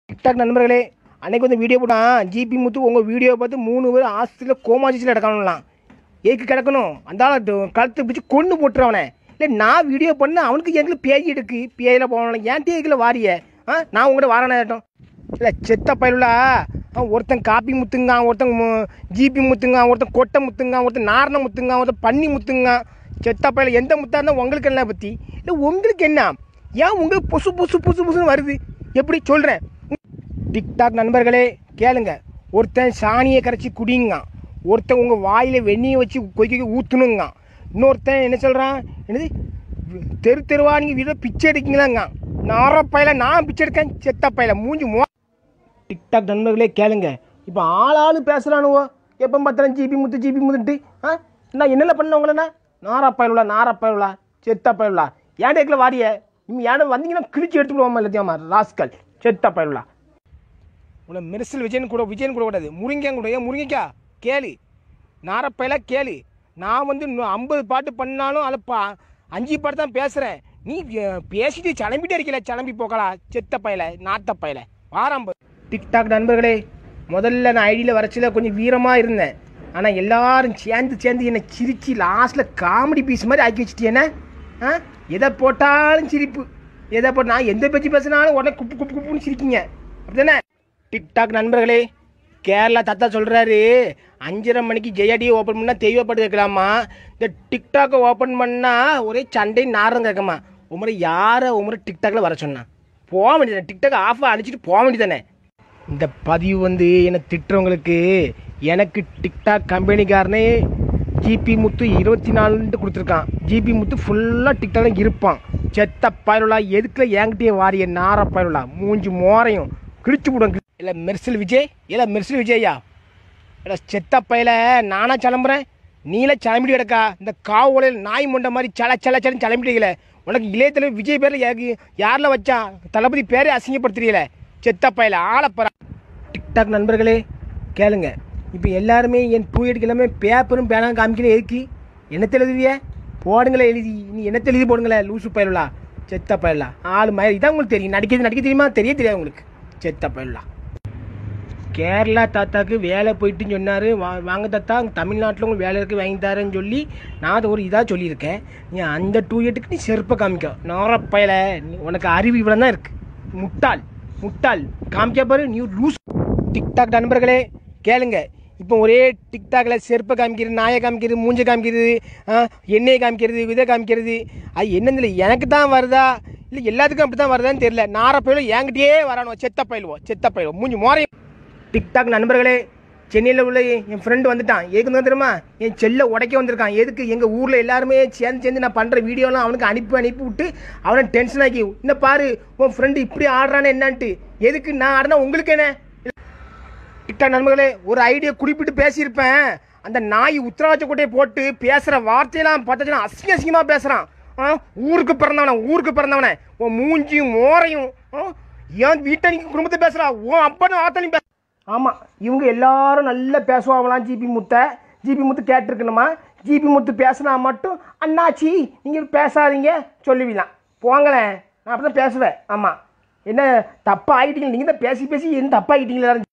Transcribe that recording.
TikTok நண்பர்களே அன்னைக்கு வந்து வீடியோ போட்டான் ஜிபி முத்து உங்கள் வீடியோ பார்த்து மூணு பேர் ஆஸ்திரேலியில் கோமாஜிஸில் கிடக்கணும்லாம் ஏக்கு கிடக்கணும் அந்த ஆளை டு- கழுத்தை பிடிச்சி கொண்டு போட்டுரு அவனை இல்லை நான் வீடியோ பண்ண அவனுக்கு எங்களுக்கு பேய் எடுக்கு பேயில் போகணும் ஏன் டேக்கில் வாரிய ஆ நான் உங்கள்கிட்ட வாரானாட்டம் இல்லை செத்த பயலுலா அவன் ஒருத்தன் காப்பி முத்துங்க ஒருத்தன் மு- ஜிபி முத்துங்க ஒருத்தன் கொட்டை முத்துங்க ஒருத்தன் நாரண முத்துங்க ஒருத்தன் பன்னி முத்துங்க செத்த பயல எந்த முத்தா இருந்தால் உங்களுக்கு என்ன பற்றி இல்லை உங்களுக்கு என்ன ஏன் உங்களுக்கு புசு புசு புசு புசுன்னு வருது எப்படி சொல்கிறேன் டிக்டாக் நண்பர்களே கேளுங்க ஒருத்தன் சாணியை கரைச்சி குடிங்க ஒருத்தன் உங்கள் வாயில் வெந்நியை வச்சு கொதிக்க ஊற்றணுங்க இன்னொருத்தன் என்ன சொல்கிறான் என்னது தெரு தெருவா நீங்கள் வீட்டில் பிச்சை எடுக்கீங்களாங்க நாரப்பையில நான் பிச்சை எடுக்கேன் செத்த பையில மூஞ்சி மோ டிக்டாக் நண்பர்களே கேளுங்க இப்போ ஆள் ஆளு பேசுகிறானுவோ எப்போ பார்த்தாலும் ஜிபி முத்து ஜிபி முத்துட்டு ஆ நான் என்னல பண்ண உங்களண்ணா நாரப்பயலுலா நாரப்பயலுலா செத்த பயலுலா ஏன் டேக்கில் வாரிய நீ ஏன் வந்தீங்கன்னா கிழிச்சு எடுத்து விடுவோமா இல்லத்தியாமா ராஸ்கல் செத்த பயலுலா உன்னை மெரிசல் விஜயன் கூட விஜயன் கூட கூடாது முருங்கன் கூட ஏன் முருங்கைக்கா கேளு நாரப்பையில கேளு நான் வந்து இன்னும் ஐம்பது பாட்டு பண்ணாலும் அதில் பா அஞ்சு பாட்டு தான் பேசுகிறேன் நீ அஹ், பேசிட்டு கிளம்பிட்டே இருக்கல கிளம்பி போகலாம் செத்த பயல நாத்த பயல வாரம் டிக்டாக் நண்பர்களே முதல்ல நான் ஐடியில் வரச்சில கொஞ்சம் வீரமாக இருந்தேன் ஆனால் எல்லாரும் சேர்ந்து சேர்ந்து என்னை சிரிச்சு லாஸ்ட்டில் காமெடி பீஸ் மாதிரி ஆக்கி வச்சுட்டேனே ஆ எதை போட்டாலும் சிரிப்பு எதை போட்டு நான் எந்த பேச்சு பேசினாலும் உடனே குப்பு குப்பு குப்புன்னு சிரிக்கீங்க அப்படிதானே டிக்டாக் நண்பர்களே கேரளா தாத்தா சொல்கிறாரு அஞ்சரை மணிக்கு ஜெயடியை ஓப்பன் பண்ணால் தெய்வப்பட்டு கேட்கலாமா இந்த டிக்டாக்கை ஓப்பன் பண்ணால் ஒரே சண்டை நாரம் கேட்கமா உமரை யாரை உமரை டிக்டாக்ல வர சொன்னா போக வேண்டியதானே டிக்டாக் ஆஃபாக அடிச்சுட்டு போக வேண்டியதானே இந்த பதிவு வந்து என்னை திட்டுறவங்களுக்கு எனக்கு டிக்டாக் கம்பெனிக்காரனே ஜிபி முத்து இருபத்தி நாலுன்ட்டு கொடுத்துருக்கான் ஜிபி முத்து ஃபுல்லாக டிக்டாக்ல இருப்பான் செத்த பயலுலா எதுக்குல என்கிட்டயே வாரிய நார பயலுலா மூஞ்சி மோரையும் கிழிச்சு விடுங்க இல்லை மெர்சல் விஜய் இல்லை மெர்சல் விஜய்யா இல்லை செத்த பயல நானா கிளம்புறேன் நீல கிளம்பிட்டு கிடக்கா இந்த காவு உலையில் நாய் முண்டை மாதிரி சல சல சலன்னு கிளம்பிட்டீங்களே உனக்கு இளையத்தில் விஜய் பேரில் யாரில் வச்சான் தளபதி பேரே அசிங்கப்படுத்துறீங்களே செத்த பயல ஆளப்பறா டிக்டாக் நண்பர்களே கேளுங்க இப்போ எல்லாருமே என் பூயடிக்கு எல்லாமே பேப்பரும் பேனாவும் காமிக்கல எதுக்கு என்னத்தை எழுதுவிய போடுங்களே எழுதி நீ என்னத்தை எழுதி போடுங்களே லூசு பயலுலா செத்த பயலுலா ஆளு மய இதான் உங்களுக்கு தெரியும் நடிக்கிறது நடிக்க தெரியுமா தெரிய தெரியாது உங்களுக்கு செத்த பயலுலா கேரளா தாத்தாக்கு வேலை போயிட்டுன்னு சொன்னார் வா வாங்க தாத்தா தமிழ்நாட்டில் உங்களுக்கு வேலை இருக்குது வாங்கி தரேன்னு சொல்லி நான் அதை ஒரு இதாக சொல்லியிருக்கேன் நீ அந்த டூ இயர்ட்டுக்கு நீ செருப்பை காமிக்க நாரப்பயல நீ உனக்கு அறிவு இவ்வளோ தான் இருக்குது முட்டாள் முட்டாள் காமிக்க பாரு நீ லூஸ் டிக்டாக் நண்பர்களே கேளுங்க இப்போ ஒரே டிக்டாக்ல செருப்பை காமிக்கிறது நாயை காமிக்கிறது மூஞ்சை காமிக்கிறது ஆ, எண்ணெயை காமிக்கிறது இதை காமிக்கிறது அது என்னன்னு இல்லை எனக்கு தான் வருதா இல்லை எல்லாத்துக்கும் அப்படி தான் வருதான்னு தெரியல நாரப்பயிலும் என்கிட்டயே வரானோ செத்த பயிலுவோம் செத்த பயிலுவோம் மூஞ்சி மோரையும் டிக்டாக் நண்பர்களே சென்னையில் உள்ள என் ஃப்ரெண்டு வந்துட்டான் எதுக்கு வந்து தெரியுமா என் செல்லை உடைக்க வந்திருக்கான் எதுக்கு எங்கள் ஊரில் எல்லாருமே சேர்ந்து சேர்ந்து நான் பண்ணுற வீடியோலாம் அவனுக்கு அனுப்பி அனுப்பி விட்டு அவனை டென்ஷன் ஆக்கி இன்னும் பாரு உன் ஃப்ரெண்டு இப்படி ஆடுறானே என்னான்ட்டு எதுக்கு நான் ஆடினா உங்களுக்கு என்ன டிக்டாக் நண்பர்களே ஒரு ஐடியா குறிப்பிட்டு பேசியிருப்பேன் அந்த நாய் உத்தரவாச்ச கோட்டையை போட்டு பேசுகிற வார்த்தையெல்லாம் பார்த்தாச்சுன்னா அசிங்க அசிங்கமாக பேசுகிறான் ஆ ஊருக்கு பிறந்தவனே ஊருக்கு பிறந்தவனே உன் மூஞ்சியும் மோரையும் ஆ, ஏன் வீட்டை நீ குடும்பத்தை பேசுகிறா உன் அப்பனும் ஆத்தனையும் பேச ஆமாம் இவங்க எல்லாரும் நல்லா பேசுவாங்களாம் ஜிபி முத்தை ஜிபி முத்து கேட்டிருக்கணுமா ஜிபி முத்து பேசினா மட்டும் அண்ணாச்சி நீங்கள் பேசாதீங்க சொல்லுவீங்களாம் போங்களேன் நான் அப்படி தான் பேசுவேன் ஆமாம் என்ன தப்பாக ஆகிட்டீங்க நீங்கள் தான் பேசி பேசி என்ன தப்பாக ஆகிட்டீங்களா